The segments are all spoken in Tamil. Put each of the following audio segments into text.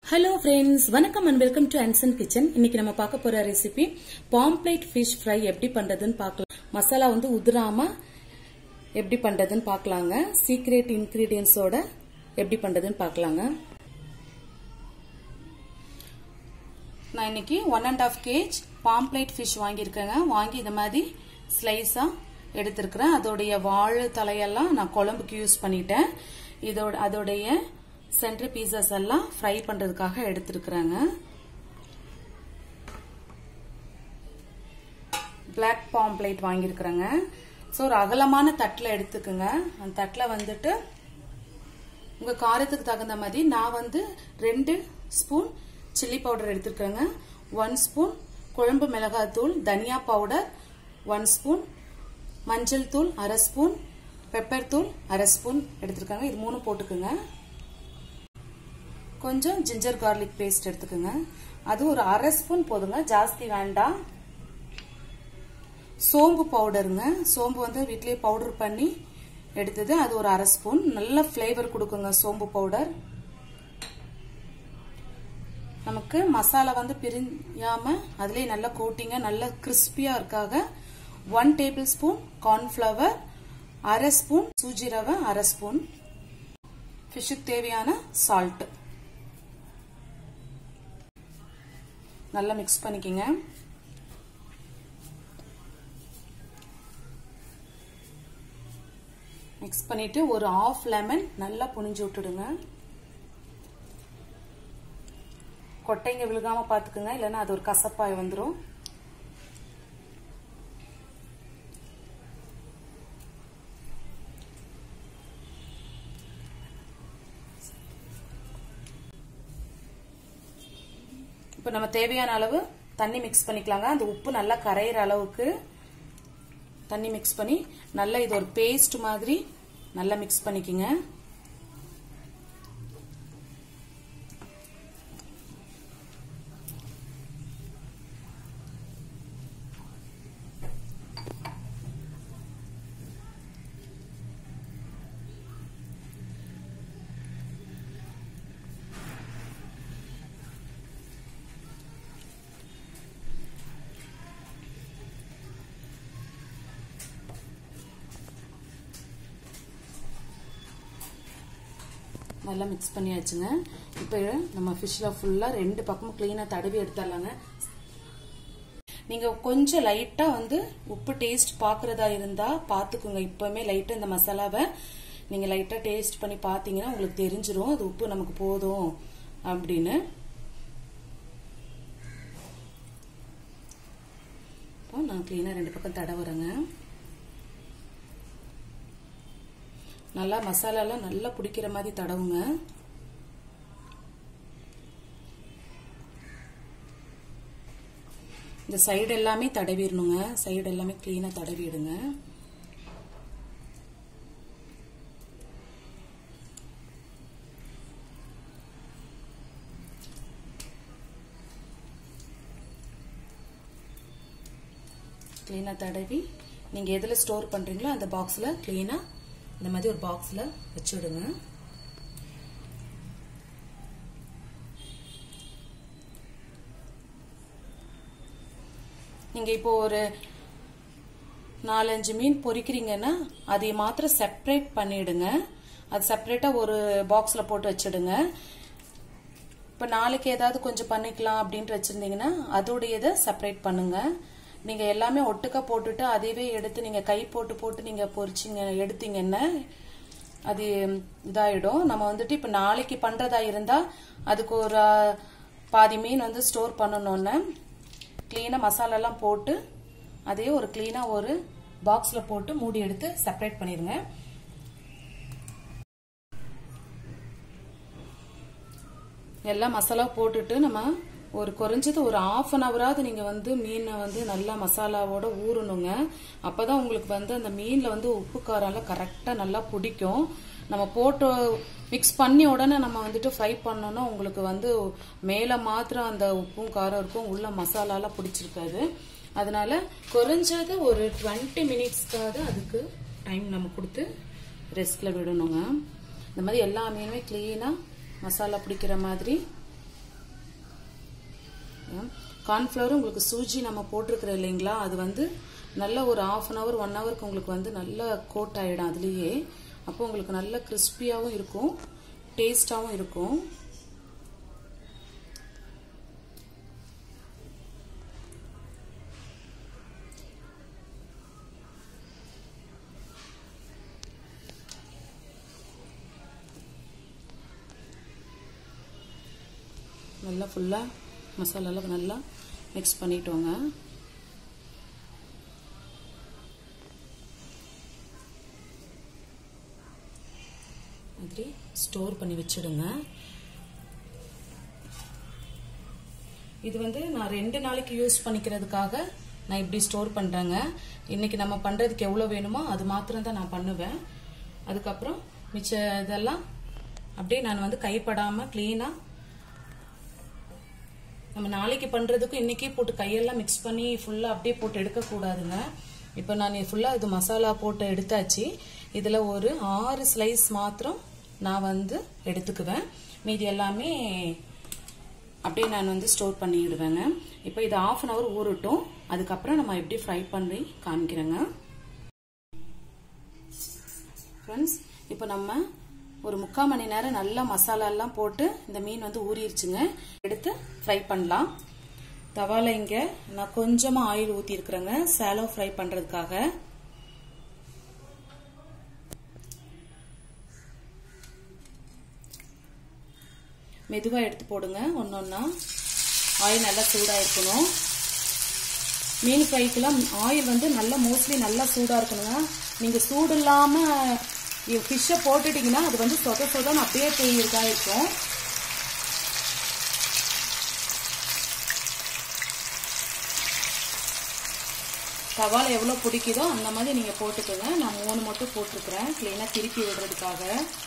ஹலோ ஃப்ரெண்ட்ஸ் வணக்கம் and welcome to Anson kitchen இன்னைக்கு நம்ம பார்க்க போற ரெசிபி பாம்ப்ளேட் ஃபிஷ் ஃப்ரை எப்படி பண்றதுன்னு பார்க்கலாம் மசாலா வந்து உதிராம எப்படி பண்றதுன்னு பார்க்கலாங்க சீக்ரெட் இன்கிரீடியன்ஸோட எப்படி பண்றதுன்னு பார்க்கலாங்க நான் இன்னைக்கு one and half kg pomfret fish வாங்கியிருக்கேங்க வாங்கி இந்த மாதிரி ஸ்லைஸா எடுத்திருக்கிறேன் அதோடைய வாழு தலையெல்லாம் நான் குழம்புக்கு யூஸ் பண்ணிட்டேன் இதோட அதோடைய சென்ட்ரி பீசஸ் எல்லாம் ஃப்ரை பண்றதுக்காக எடுத்திருக்கிறாங்க பிளாக் பாம்ப்ளேட் வாங்கியிருக்கிறேங்க ஸோ ஒரு அகலமான தட்டில் எடுத்துக்குங்க அந்த தட்டில் வந்துட்டு உங்கள் காரத்துக்கு தகுந்த மாதிரி நான் வந்து ரெண்டு ஸ்பூன் சில்லி பவுடர் எடுத்துருக்கேங்க ஒன் ஸ்பூன் குழம்பு மிளகாத்தூள் தனியா பவுடர் ஒன் ஸ்பூன் மஞ்சள் தூள் அரை ஸ்பூன் பெப்பர் தூள் அரை ஸ்பூன் எடுத்துருக்காங்க இது மூணு போட்டுக்குங்க கொஞ்சம் ஜிஞ்சர் கார்லிக் பேஸ்ட் எடுத்துக்கோங்க அது ஒரு அரை ஸ்பூன் போதுங்க ஜாஸ்தி வேண்டாம் சோம்பு பவுடருங்க சோம்பு வந்து வீட்லயே பவுடர் பண்ணி எடுத்தது அது ஒரு அரை ஸ்பூன் நல்ல ஃப்ளேவர் கொடுக்குங்க சோம்பு பவுடர் நமக்கு மசாலா வந்து பிரியாம அதுலயே நல்ல கோட்டிங்க நல்ல கிறிஸ்பியா இருக்காக ஒன் டேபிள் ஸ்பூன் கார்ன்ஃபிளவர் அரை ஸ்பூன் சூஜி ரவை அரை ஸ்பூன் ஃபிஷ்ஷுக்கு தேவையான சால்ட் நல்லா மிக்ஸ் பண்ணிக்கங்க மிக்ஸ் பண்ணிட்டு ஒரு ஆஃப் லெமன் நல்லா புனிஞ்சு விட்டுடுங்க கொட்டைங்க விழுகாம பாத்துக்குங்க இல்லைன்னா அது ஒரு கசப்பாய் வந்துடும் இப்போ நம்ம தேவையான அளவு தண்ணி மிக்ஸ் பண்ணிக்கலாங்க அந்த உப்பு நல்லா கரையிற அளவுக்கு தண்ணி மிக்ஸ் பண்ணி நல்லா இது ஒரு பேஸ்ட் மாதிரி நல்லா மிக்ஸ் பண்ணிக்கோங்க நல்லா மிக்ஸ் பண்ணியாச்சுங்க இப்போ நம்ம ஃபிஷ்ல ஃபுல்லாக ரெண்டு பக்கமும் க்ளீனாக தடவி எடுத்துடலாங்க நீங்கள் கொஞ்சம் லைட்டாக வந்து உப்பு டேஸ்ட் பார்க்குறதா இருந்தால் பார்த்துக்குங்க இப்போவுமே லைட்டாக இந்த மசாலாவை நீங்கள் லைட்டாக டேஸ்ட் பண்ணி பார்த்தீங்கன்னா உங்களுக்கு தெரிஞ்சிரும் அது உப்பு நமக்கு போதும் அப்படின்னு இப்போ நான் க்ளீனாக ரெண்டு பக்கம் தடவுறேங்க நல்லா மசாலாலாம் நல்லா பிடிக்கிற மாதிரி தடவுங்க இந்த சைடு எல்லாமே தடவிடணுங்க சைடு எல்லாமே கிளீனா தடவிடுங்க கிளீனா தடவி நீங்க எதுல ஸ்டோர் பண்றீங்களோ அந்த பாக்ஸ்ல கிளீனா இந்த மாதிரி ஒரு பாக்ஸில் வச்சுடுங்க நீங்கள் இப்போ ஒரு நாலஞ்சு மீன் பொரிக்கிறீங்கன்னா அதை மாத்திரம் செப்பரேட் பண்ணிடுங்க அது செப்பரேட்டாக ஒரு பாக்ஸில் போட்டு வச்சிடுங்க இப்போ நாளைக்கு ஏதாவது கொஞ்சம் பண்ணிக்கலாம் அப்படின்ட்டு வச்சுருந்தீங்கன்னா அதோடையதை செப்பரேட் பண்ணுங்க நீங்க எல்லாமே ஒட்டுக்கா போட்டுட்டு அதையவே எடுத்து நீங்க கை போட்டு போட்டு நீங்க பொரிச்சிங்க எடுத்தீங்கன்னா அது இதாயிடும் நம்ம வந்துட்டு இப்ப நாளைக்கு பண்றதா இருந்தா அதுக்கு ஒரு பாதி மீன் வந்து ஸ்டோர் பண்ணணும்னு கிளீனா மசாலா எல்லாம் போட்டு அதையே ஒரு கிளீனா ஒரு பாக்ஸ்ல போட்டு மூடி எடுத்து செப்பரேட் பண்ணிருங்க எல்லாம் மசாலா போட்டுட்டு நம்ம ஒரு குறைஞ்சது ஒரு ஆஃப் அன் ஹவராவது நீங்க வந்து மீனை வந்து நல்லா மசாலாவோட ஊறணுங்க அப்பதான் உங்களுக்கு வந்து அந்த மீன்ல வந்து உப்பு காரம் எல்லாம் கரெக்டா நல்லா பிடிக்கும் நம்ம போட்டு மிக்ஸ் பண்ணி உடனே நம்ம வந்துட்டு ஃப்ரை பண்ணோம்னா உங்களுக்கு வந்து மேல மாத்திரம் அந்த உப்பும் காரம் இருக்கும் உள்ள மசாலாலாம் பிடிச்சிருக்காது அதனால குறைஞ்சது ஒரு டுவெண்ட்டி மினிட்ஸ்க்காவது அதுக்கு டைம் நம்ம கொடுத்து ரெஸ்ட்ல விடணுங்க இந்த மாதிரி எல்லா மீனுமே கிளீனா மசாலா பிடிக்கிற மாதிரி கார்ன்ஃப்ளவர் உங்களுக்கு சூஜி நம்ம போட்டிருக்கிறோம் இல்லைங்களா அது வந்து நல்ல ஒரு ஆஃப் அன் ஹவர் ஒன் ஹவருக்கு உங்களுக்கு வந்து நல்ல கோட் ஆகிடும் அதுலேயே அப்போ உங்களுக்கு நல்ல கிறிஸ்பியாகவும் இருக்கும் டேஸ்டாகவும் இருக்கும் நல்லா ஃபுல்லாக மசாலாலாம் நல்லா மிக்ஸ் பண்ணிட்டோங்க மாதிரி ஸ்டோர் பண்ணி வச்சிடுங்க இது வந்து நான் ரெண்டு நாளைக்கு யூஸ் பண்ணிக்கிறதுக்காக நான் இப்படி ஸ்டோர் பண்ணுறேங்க இன்னைக்கு நம்ம பண்ணுறதுக்கு எவ்வளோ வேணுமோ அது மாத்திரம் தான் நான் பண்ணுவேன் அதுக்கப்புறம் மிச்ச இதெல்லாம் அப்படியே நான் வந்து கைப்படாமல் க்ளீனாக நம்ம நாளைக்கு பண்ணுறதுக்கும் இன்றைக்கே போட்டு கையெல்லாம் மிக்ஸ் பண்ணி ஃபுல்லாக அப்படியே போட்டு எடுக்கக்கூடாதுங்க இப்போ நான் ஃபுல்லாக இது மசாலா போட்டு எடுத்தாச்சு இதில் ஒரு ஆறு ஸ்லைஸ் மாத்திரம் நான் வந்து எடுத்துக்குவேன் மீதி எல்லாமே அப்படியே நான் வந்து ஸ்டோர் பண்ணிடுவேங்க இப்போ இது ஆஃப் அன் ஹவர் ஊறட்டும் அதுக்கப்புறம் நம்ம எப்படி ஃப்ரை பண்ணி காமிக்கிறேங்க ஃப்ரெண்ட்ஸ் இப்போ நம்ம ஒரு முக்கால் மணி நேரம் நல்லா மசாலாலாம் போட்டு இந்த மீன் வந்து ஊறிடுச்சுங்க எடுத்து ஃப்ரை பண்ணலாம் தவால இங்க நான் கொஞ்சமா ஆயில் ஊத்தி இருக்கிறேங்க சேலோ ஃப்ரை பண்றதுக்காக மெதுவா எடுத்து போடுங்க ஒன்னொன்னா ஆயில் நல்லா சூடா இருக்கணும் மீன் ஃப்ரைக்கெல்லாம் ஆயில் வந்து நல்லா மோஸ்ட்லி நல்லா சூடா இருக்கணுங்க நீங்க சூடு இல்லாம ஃபிஷ்ஷை போட்டுட்டீங்கன்னா அது வந்து சொத சொதன்னு அப்படியே போயிருக்கா இருக்கும் தவால் எவ்வளோ பிடிக்குதோ அந்த மாதிரி நீங்கள் போட்டுக்கோங்க நான் மூணு மட்டும் போட்டிருக்கிறேன் க்ளீனாக திருப்பி விடுறதுக்காக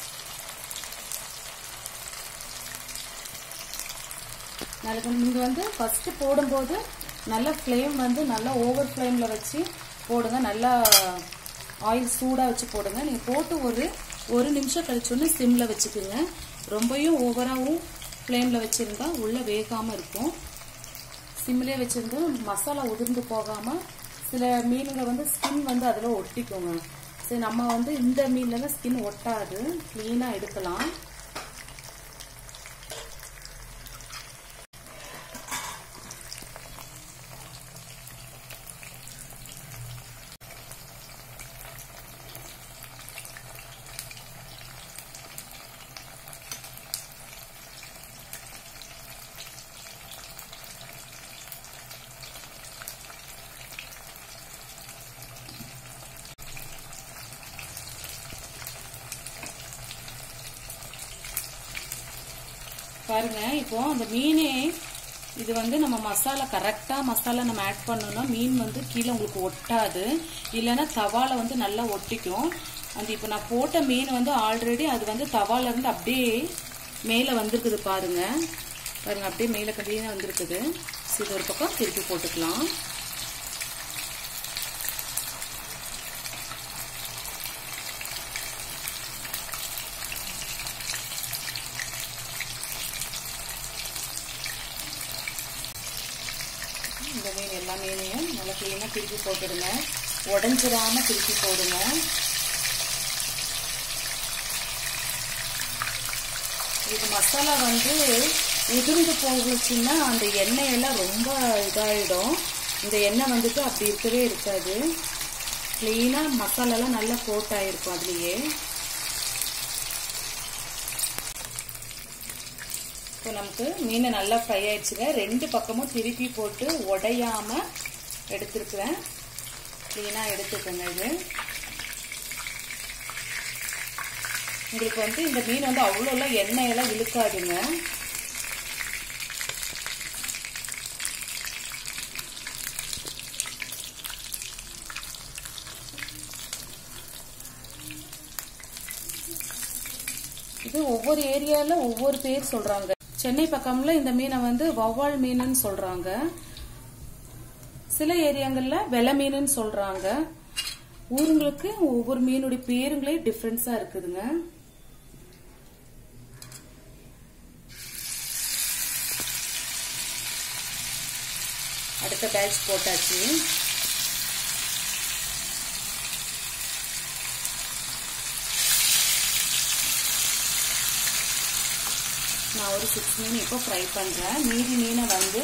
நாளைக்கு நீங்கள் வந்து ஃபஸ்ட்டு போடும்போது நல்ல ஃப்ளேம் வந்து நல்லா ஓவர் ஃப்ளேமில் வச்சு போடுங்க நல்லா ஆயில் சூடாக வச்சு போடுங்க நீங்கள் போட்டு ஒரு ஒரு நிமிஷம் கழிச்சோன்னு சிம்மில் வச்சுக்கோங்க ரொம்பவும் ஓவராகவும் ஃப்ளேமில் வச்சுருந்தா உள்ளே வேகாமல் இருக்கும் சிம்மிலே வச்சுருந்து மசாலா உதிர்ந்து போகாமல் சில மீனுங்க வந்து ஸ்கின் வந்து அதில் ஒட்டிக்கோங்க சரி நம்ம வந்து இந்த மீன்லாம் ஸ்கின் ஒட்டாது க்ளீனாக எடுக்கலாம் பாருங்க இப்போ அந்த மீனே இது வந்து நம்ம மசாலா கரெக்டாக மசாலா நம்ம ஆட் பண்ணோம்னா மீன் வந்து கீழே உங்களுக்கு ஒட்டாது இல்லைன்னா தவால வந்து நல்லா ஒட்டிக்கும் அந்த இப்போ நான் போட்ட மீன் வந்து ஆல்ரெடி அது வந்து தவால இருந்து அப்படியே மேலே வந்திருக்குது பாருங்க பாருங்க அப்படியே மேலே கண்டிப்பாக வந்திருக்குது இது ஒரு பக்கம் திருப்பி போட்டுக்கலாம் இந்த மீன் எல்லா மீனையும் நல்லா க்ளீனாக திருப்பி போட்டுடுங்க உடஞ்சிடாம திருப்பி போடுங்க இது மசாலா வந்து உதிர்ந்து போகுச்சுன்னா அந்த எண்ணெயெல்லாம் ரொம்ப இதாயிடும் இந்த எண்ணெய் வந்துட்டு அப்படி இருக்கவே இருக்காது க்ளீனாக மசாலாலாம் நல்லா கோட் ஆயிருக்கும் அதுலேயே இப்போ நமக்கு மீன் நல்லா ஃப்ரை ஆயிடுச்சுங்க ரெண்டு பக்கமும் திருப்பி போட்டு உடையாம எடுத்துருக்குறேன் க்ளீனாக எடுத்துக்கோங்க இது உங்களுக்கு வந்து இந்த மீன் வந்து அவ்வளோலாம் எண்ணெயெல்லாம் இழுக்காதுங்க இது ஒவ்வொரு ஏரியால ஒவ்வொரு பேர் சொல்றாங்க சென்னை பக்கம்ல இந்த மீனை வந்து வவ்வால் மீனுன்னு சொல்றாங்க சில ஏரியாங்கள்ல வெலை மீனுன்னு சொல்றாங்க ஊருங்களுக்கு ஒவ்வொரு மீனுடைய பேருங்களே டிஃப்ரென்ஸா இருக்குதுங்க அடுத்த பேட்ச் போட்டாச்சு நான் ஒரு சிக்ஸ் மீன் இப்போ ஃப்ரை பண்ணுறேன் மீதி மீனை வந்து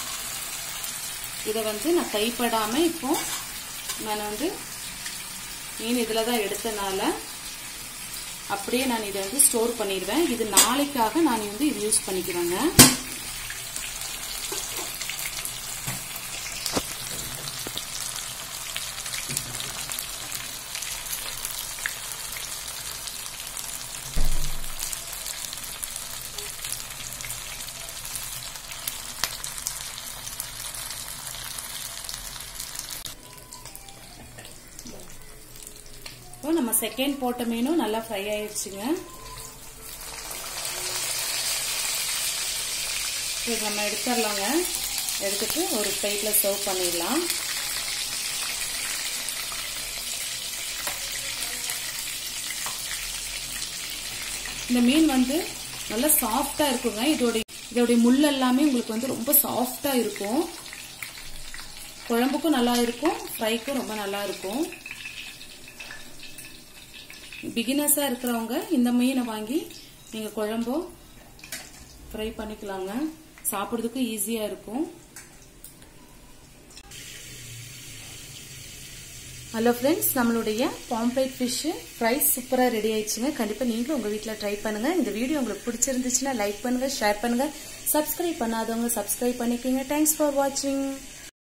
இதை வந்து நான் கைப்படாமல் இப்போ நான் வந்து மீன் இதில் தான் எடுத்தனால அப்படியே நான் இதை வந்து ஸ்டோர் பண்ணிடுவேன் இது நாளைக்காக நான் வந்து இது யூஸ் பண்ணிக்கிறேங்க இப்போ நம்ம செகண்ட் போட்ட மீனும் நல்லா ஃப்ரை ஆயிடுச்சுங்க இது நம்ம எடுத்துடலாங்க எடுத்துட்டு ஒரு பிளேட்டில் சர்வ் பண்ணிடலாம் இந்த மீன் வந்து நல்லா சாஃப்டா இருக்குங்க இதோட இதோடைய முள் எல்லாமே உங்களுக்கு வந்து ரொம்ப சாஃப்டா இருக்கும் குழம்புக்கும் நல்லா இருக்கும் ஃப்ரைக்கும் ரொம்ப நல்லா இருக்கும் பிகினர்ஸா இருக்கிறவங்க இந்த மீனை வாங்கி நீங்க குழம்போ ஃப்ரை பண்ணிக்கலாங்க சாப்பிட்றதுக்கு ஈஸியா இருக்கும் ஹலோ ஃப்ரெண்ட்ஸ் நம்மளுடைய பாம்ப்ளேட் ஃபிஷ் ஃப்ரை சூப்பராக ரெடி ஆயிடுச்சுங்க கண்டிப்பாக நீங்களும் உங்கள் வீட்டில் ட்ரை பண்ணுங்க இந்த வீடியோ உங்களுக்கு பிடிச்சிருந்துச்சுன்னா லைக் பண்ணுங்க ஷேர் பண்ணுங்க சப்ஸ்கிரைப் பண்ணாதவங்க சப்ஸ்கிரைப் பண்ணிக்கோங்க தேங்க்ஸ் ஃபார் வாட்சிங்